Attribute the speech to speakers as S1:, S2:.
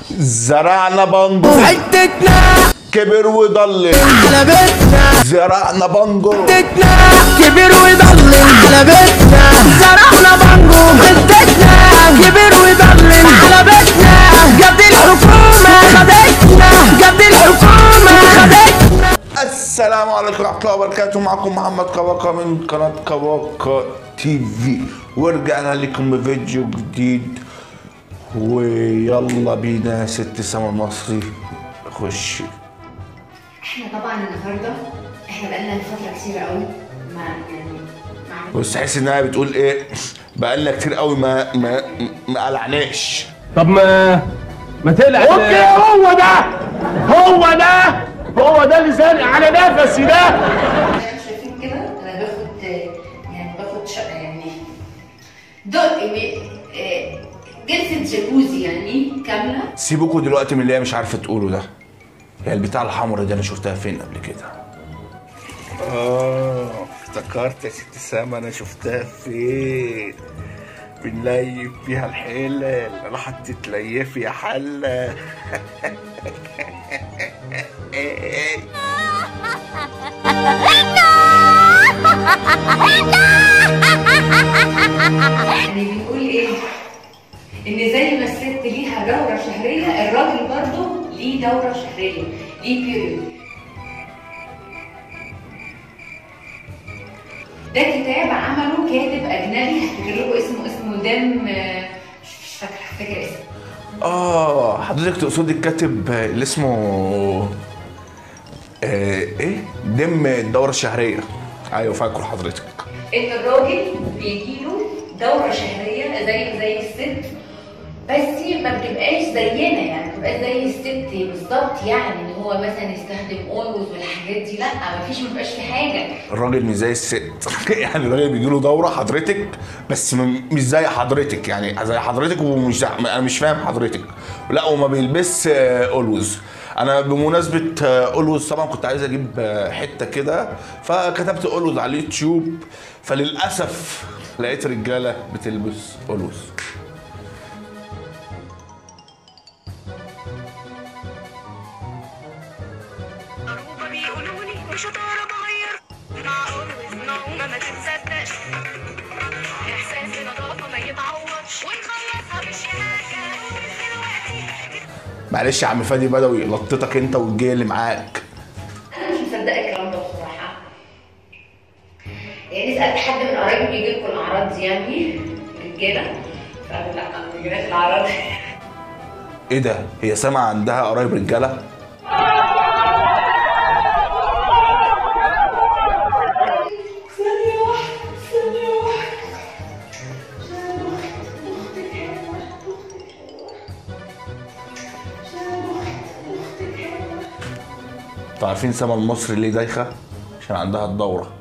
S1: زرعنا بانجو
S2: حتتنا
S1: كبر وضلل
S2: على بيتنا
S1: زرعنا بانجو
S2: حتتنا كبر ويضلل على بيتنا زرعنا بانجو حتتنا كبر ويضلل على بيتنا قد الحكومة خدتنا قد الحكومة خدتنا
S1: السلام عليكم ورحمة الله وبركاته معكم محمد كواكا من قناة كواكا تي في ورجعنا لكم بفيديو جديد ويلا بينا ست سما المصري خش
S3: احنا طبعا النهارده احنا بقالنا فتره كتيره قوي ما يعني مع
S1: بس تحس انها بتقول ايه بقالنا كتير قوي ما ما ما قلعناش
S4: طب ما ما تقلع
S5: اوكي هو ده هو ده هو ده اللي زانق على نفسي ده
S3: احنا شايفين كده انا باخد يعني باخد شقه يعني دق آه، جلسه جاكوزي يعني كامله
S1: سيبكوا دلوقتي من اللي هي مش عارفه تقوله ده هي البتاع الحمرا دي انا شفتها فين قبل كده اه افتكرت يا ست سما انا شفتها فين بنليف فيها الحلل راحت تتليفي يا حله
S3: يعني بنقول ايه ان زي ما الست ليها دوره شهريه الراجل برضه ليه دوره شهريه ليه بيريود ده كتاب عمله كاتب اجنبي هفتكر لكم اسمه اسمه دم آه، مش مش فاكره هفتكر اسمه
S1: اه حضرتك تقصدي الكاتب اللي اسمه آه ايه دم الدوره الشهريه ايوه فاكر حضرتك
S3: ان الراجل بيجيله دوره شهريه زي زي الست بس ما بتبقاش زينا يعني ما بتبقاش زي الست بالظبط يعني ان هو مثلا يستخدم اولوز والحاجات دي لا ما فيش ما بيبقاش في حاجه
S1: الراجل مش زي الست يعني الراجل بيجي له دوره حضرتك بس م- مش زي حضرتك يعني زي حضرتك ومش زي انا مش فاهم حضرتك لا وما بيلبس اولوز انا بمناسبه اولوز طبعا كنت عايز اجيب آه، حته كده فكتبت اولوز على اليوتيوب فللاسف لقيت رجاله بتلبس اولوز
S6: هما بيقولوا لي مش هتعرف اتغير معقول وزنهم ما تتصدقش احساس نظافه ما يتعوضش ونخلصها بالشياكه دلوقتي
S1: معلش يا عم فادي بدوي لطتك انت والجاي اللي معاك
S3: انا مش مصدقه الكلام ده بصراحه يعني سالت حد من قرايبي بيجي لكم الاعراض دي يعني رجاله فقالوا لا انا ما بيجيلهاش الاعراض
S1: ايه ده هي سما عندها قرايب رجاله
S3: ثانيه واحده ثانيه واحده عشان اختك حلوه اختك حلوه عشان اختك حلوه
S1: انتوا عارفين سما المصري ليه دايخه عشان عندها الدوره